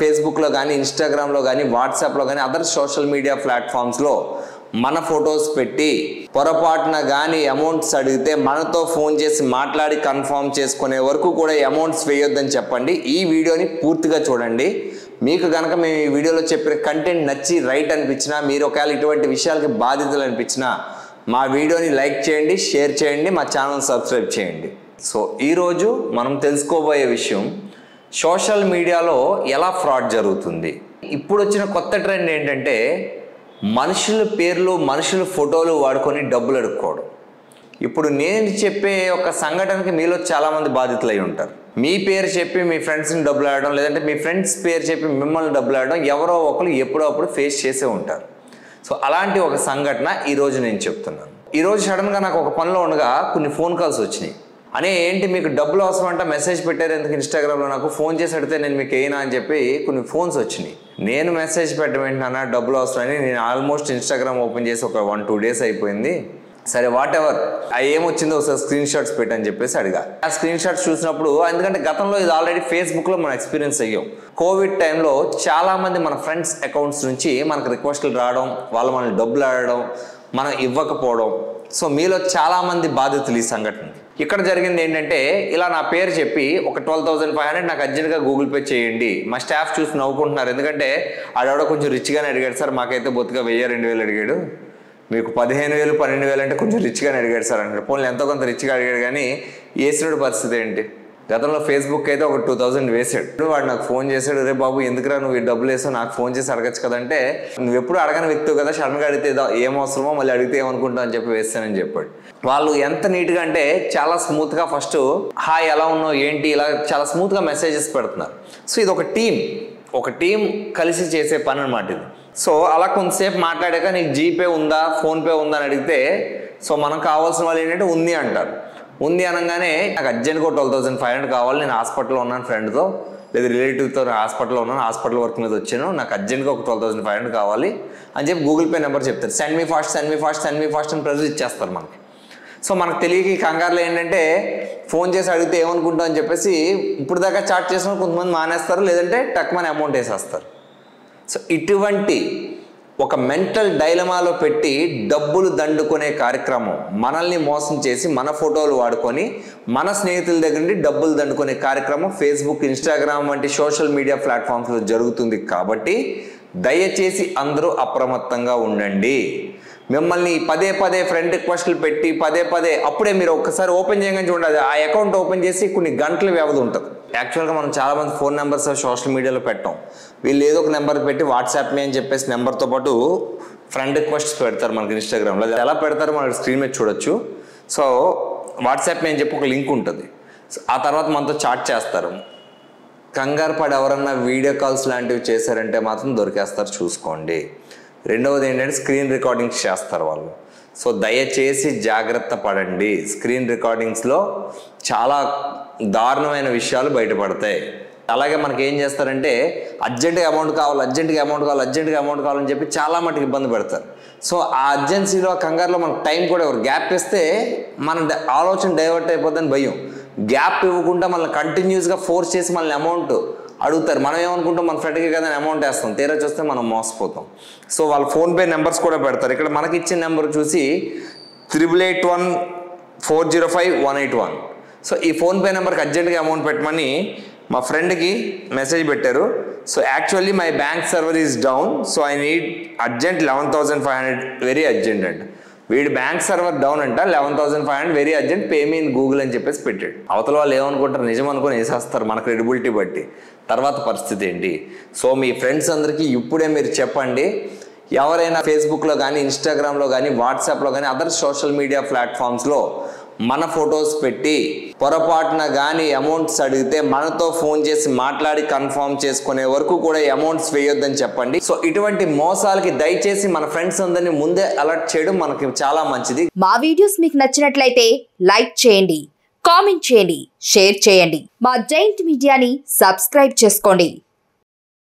ఫేస్బుక్లో కానీ ఇన్స్టాగ్రామ్లో కానీ వాట్సాప్లో కానీ అదర్ సోషల్ మీడియా ప్లాట్ఫామ్స్లో మన ఫొటోస్ పెట్టి పొరపాటున కానీ అమౌంట్స్ అడిగితే మనతో ఫోన్ చేసి మాట్లాడి కన్ఫర్మ్ చేసుకునే వరకు కూడా అమౌంట్స్ వేయొద్దని చెప్పండి ఈ వీడియోని పూర్తిగా చూడండి మీకు కనుక మేము ఈ వీడియోలో చెప్పిన కంటెంట్ నచ్చి రైట్ అనిపించినా మీరు ఒకవేళ ఇటువంటి విషయాలకి బాధితులు అనిపించినా మా వీడియోని లైక్ చేయండి షేర్ చేయండి మా ఛానల్ సబ్స్క్రైబ్ చేయండి సో ఈరోజు మనం తెలుసుకోబోయే విషయం సోషల్ మీడియాలో ఎలా ఫ్రాడ్ జరుగుతుంది ఇప్పుడు వచ్చిన కొత్త ట్రెండ్ ఏంటంటే మనుషుల పేర్లు మనుషుల ఫోటోలు వాడుకొని డబ్బులు అడుక్కోవడం ఇప్పుడు నేను చెప్పే ఒక సంఘటనకి మీలో చాలామంది బాధితులై ఉంటారు మీ పేరు చెప్పి మీ ఫ్రెండ్స్ని డబ్బులు ఆడడం లేదంటే మీ ఫ్రెండ్స్ పేరు చెప్పి మిమ్మల్ని డబ్బులు ఆడడం ఎవరో ఒకరు ఎప్పుడో అప్పుడు ఫేస్ చేసే ఉంటారు సో అలాంటి ఒక సంఘటన ఈరోజు నేను చెప్తున్నాను ఈరోజు సడన్గా నాకు ఒక పనిలో ఉండగా కొన్ని ఫోన్ కాల్స్ వచ్చినాయి అనే ఏంటి మీకు డబ్బులు అవసరం అంటే మెసేజ్ పెట్టారు ఎందుకు ఇన్స్టాగ్రామ్లో నాకు ఫోన్ చేసి అడిగితే నేను మీకు అయినా అని చెప్పి కొన్ని ఫోన్స్ వచ్చినాయి నేను మెసేజ్ పెట్టడం ఏంటన్నా డబ్బులు అవసరమని నేను ఆల్మోస్ట్ ఇన్స్టాగ్రామ్ ఓపెన్ చేసి ఒక వన్ టూ డేస్ అయిపోయింది సరే వాట్ ఎవర్ ఆ ఏమొచ్చిందో ఒకసారి స్క్రీన్ షాట్స్ పెట్టని చెప్పేసి అడిగా ఆ స్క్రీన్ షాట్స్ చూసినప్పుడు ఎందుకంటే గతంలో ఇది ఆల్రెడీ ఫేస్బుక్లో మనం ఎక్స్పీరియన్స్ అయ్యాం కోవిడ్ టైంలో చాలామంది మన ఫ్రెండ్స్ అకౌంట్స్ నుంచి మనకు రిక్వెస్ట్లు రావడం వాళ్ళు మనల్ని డబ్బులు ఆడడం మనం ఇవ్వకపోవడం సో మీలో చాలామంది బాధితులు ఈ సంఘటన ఇక్కడ జరిగింది ఏంటంటే ఇలా నా పేరు చెప్పి ఒక ట్వెల్వ్ థౌసండ్ ఫైవ్ హండ్రెడ్ నాకు అర్జెంట్గా గూగుల్ పే చేయండి మా స్టాఫ్ చూసి నవ్వుకుంటున్నారు ఎందుకంటే ఆడెవడో కొంచెం రిచ్గానే అడిగాడు సార్ మాకైతే బొత్తుగా వెయ్యి రెండు వేలు అడిగాడు మీకు పదిహేను వేలు పన్నెండు వేలు అంటే కొంచెం రిచ్గానే అడిగాడు సార్ అంటాడు పోనీ ఎంతో కొంత రిచ్గా అడిగాడు కానీ వేసినోడి పరిస్థితి ఏంటి గతంలో ఫేస్బుక్ అయితే ఒక టూ థౌసండ్ వేసాడు వాడు నాకు ఫోన్ చేశాడు రే బాబు ఎందుకురా నువ్వు ఈ డబ్బులు వేసావు నాకు ఫోన్ చేసి అడగచ్చు కదంటే నువ్వు ఎప్పుడు అడగని వ్యక్తివి కదా సడన్గా అడిగితే ఏదో ఏం అవసరమో మళ్ళీ అడిగితే ఏమనుకుంటావు అని చెప్పి వేస్తానని చెప్పాడు వాళ్ళు ఎంత నీట్గా అంటే చాలా స్మూత్గా ఫస్ట్ హాయ్ ఎలా ఉన్నావు ఏంటి ఇలా చాలా స్మూత్గా మెసేజెస్ పెడుతున్నారు సో ఇది ఒక టీం ఒక టీం కలిసి చేసే పని అనమాట ఇది సో అలా కొంతసేపు మాట్లాడాక నీకు జీపే ఉందా ఫోన్పే ఉందా అని అడిగితే సో మనకు కావాల్సిన వాళ్ళు ఏంటంటే ఉంది అంటారు ఉంది అనగానే నాకు అర్జెంట్గా ట్వెల్వ్ థౌసండ్ ఫైవ్ హండ్రెడ్ కావాలి నేను హాస్పిటల్లో ఉన్నాను ఫ్రెండ్తో లేదా రిలేటివ్తో హాస్పిటల్లో ఉన్నాను హాస్పిటల్ వర్క్ మీద వచ్చాను నాకు అర్జెంట్గా ఒక ట్వెల్వ్ థౌసండ్ ఫైవ్ హండ్రెడ్ కావాలి అని చెప్పి గూగుల్ పే నెంబర్ చెప్తారు send me fast send me fast send me fast అని ప్రెజర్ ఇచ్చేస్తారు మనకి సో మనకు తెలియక ఈ కంగారులో ఏంటంటే ఫోన్ చేసి అడిగితే ఏమనుకుంటాం అని చెప్పేసి ఇప్పుడు దాకా చాట్ చేసిన కొంతమంది మానేస్తారు లేదంటే టక్మని అమౌంట్ వేసేస్తారు సో ఇటువంటి ఒక మెంటల్ డైలమాలో పెట్టి డబ్బులు దండుకునే కార్యక్రమం మనల్ని మోసం చేసి మన ఫోటోలు వాడుకొని మన స్నేహితుల దగ్గర నుండి డబ్బులు దండుకునే కార్యక్రమం ఫేస్బుక్ ఇన్స్టాగ్రామ్ వంటి సోషల్ మీడియా ప్లాట్ఫామ్స్లో జరుగుతుంది కాబట్టి దయచేసి అందరూ అప్రమత్తంగా ఉండండి మిమ్మల్ని పదే పదే ఫ్రెండ్ రిక్వెస్ట్లు పెట్టి పదే పదే అప్పుడే మీరు ఒక్కసారి ఓపెన్ చేయగానే చూడండి ఆ అకౌంట్ ఓపెన్ చేసి కొన్ని గంటల వ్యవధి ఉంటుంది యాక్చువల్గా మనం చాలా మంది ఫోన్ నెంబర్స్ సోషల్ మీడియాలో పెట్టాం వీళ్ళు ఏదో ఒక నెంబర్ పెట్టి వాట్సాప్ మీ అని చెప్పేసి నెంబర్తో పాటు ఫ్రెండ్ రిక్వెస్ట్స్ పెడతారు మనకి ఇన్స్టాగ్రామ్లో అది ఎలా పెడతారో మనకి స్క్రీన్ మీద చూడొచ్చు సో వాట్సాప్ మీ అని చెప్పి ఒక లింక్ ఉంటుంది సో ఆ తర్వాత మనతో చాట్ చేస్తారు కంగారు పడి ఎవరన్నా వీడియో కాల్స్ లాంటివి చేశారంటే మాత్రం దొరికేస్తారు చూసుకోండి రెండవది ఏంటంటే స్క్రీన్ రికార్డింగ్స్ చేస్తారు వాళ్ళు సో దయచేసి జాగ్రత్త పడండి స్క్రీన్ రికార్డింగ్స్లో చాలా దారుణమైన విషయాలు బయటపడతాయి అలాగే మనకి ఏం చేస్తారంటే అర్జెంటుగా అమౌంట్ కావాలి అర్జెంటుగా అమౌంట్ కావాలి అర్జెంటుగా అమౌంట్ కావాలని చెప్పి చాలా మటుకు ఇబ్బంది పెడతారు సో ఆ అర్జెన్సీలో ఆ కంగారులో మనకు టైం కూడా ఎవరు గ్యాప్ ఇస్తే మన డ- ఆలోచన డైవర్ట్ అయిపోద్దని భయం గ్యాప్ ఇవ్వకుండా మనల్ని కంటిన్యూస్గా ఫోర్స్ చేసి మనల్ని అమౌంట్ అడుగుతారు మనం ఏమనుకుంటాం మన ఫ్రెండ్కి కదా అమౌంట్ వేస్తాం తీరా చూస్తే మనం మోసపోతాం సో వాళ్ళు ఫోన్పే నెంబర్స్ కూడా పెడతారు ఇక్కడ మనకి ఇచ్చిన నెంబర్ చూసి triple eight one four zero five one eight one so ఈ ఫోన్పే నెంబర్కి అర్జెంట్గా అమౌంట్ పెట్టమని మా ఫ్రెండ్కి మెసేజ్ పెట్టారు so actually my bank server is down so I need urgent eleven thousand five hundred very urgent అంట వీడి బ్యాంక్ సర్వర్ డౌన్ అంట eleven thousand five hundred very urgent pay me in Google అని చెప్పేసి పెట్టాడు అవతల వాళ్ళు ఏమనుకుంటారు నిజం అనుకుని వేసేస్తారు మన క్రెడిబిలిటీ బట్టి తర్వాత పరిస్థితి ఏంటి సో మీ ఫ్రెండ్స్ అందరికీ ఇప్పుడే మీరు చెప్పండి ఎవరైనా ఫేస్బుక్లో కానీ ఇన్స్టాగ్రామ్లో కానీ వాట్సాప్లో కానీ అదర్ సోషల్ మీడియా ప్లాట్ఫామ్స్లో మన ఫొటోస్ పెట్టి పొరపాటున కానీ అమౌంట్స్ అడిగితే మనతో ఫోన్ చేసి మాట్లాడి కన్ఫర్మ్ చేసుకునే వరకు కూడా అమౌంట్స్ వేయొద్దని చెప్పండి సో ఇటువంటి మోసాలకి దయచేసి మన ఫ్రెండ్స్ అందరినీ ముందే అలర్ట్ చేయడం మనకి చాలా మంచిది మా వీడియోస్ మీకు నచ్చినట్లయితే లైక్ చేయండి కామెంట్ చేయండి షేర్ చేయండి మా జైంట్ మీడియాని సబ్స్క్రైబ్ చేసుకోండి